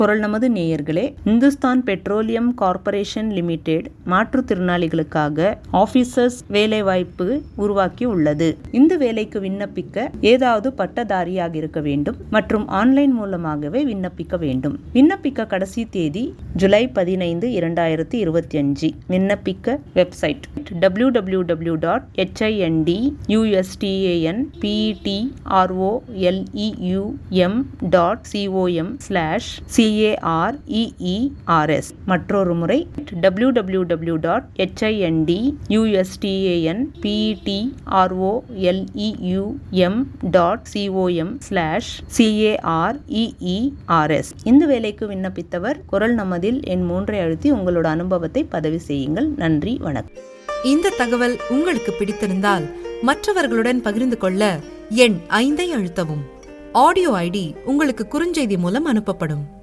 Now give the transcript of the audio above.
குரல் நமது நேயர்களே இந்துஸ்தான் பெட்ரோலியம் கார்ப்பரேஷன் லிமிடெட் மாற்றுத்திறனாளிகளுக்காக ஆபீசர்ஸ் வேலைவாய்ப்பு உருவாக்கி உள்ளது இந்த வேலைக்கு விண்ணப்பிக்க ஏதாவது பட்டதாரியாக இருக்க வேண்டும் மற்றும் ஆன்லைன் மூலமாகவே விண்ணப்பிக்க வேண்டும் விண்ணப்பிக்க கடைசி தேதி ஜூலை பதினைந்து இரண்டாயிரத்தி இருபத்தி அஞ்சு விண்ணப்பிக்க website W W W dot HINT யூஎஸ்டிஏஎன் PET ஆர்ஓஎல்இயூஎம் dot COM slash CAREERS மற்றொரு முறை W W W dot HINT யூஎஸ்டிஏஎன் PET ஆர்ஓஎல்இயூஎம் dot COM slash CAREERS இந்த வேலைக்கு விண்ணப்பித்தவர் குரல் நமதில் என் மூன்றை அழுத்தி உங்களோட அனுபவத்தை பதிவு செய்யுங்கள் நன்றி வணக்கம் இந்த தகவல் உங்களுக்கு பிடித்திருந்தால் மற்றவர்களுடன் பகிர்ந்து கொள்ள எண் ஐந்தை அழுத்தவும் ஆடியோ ஐடி உங்களுக்கு குறுஞ்செய்தி மூலம் அனுப்பப்படும்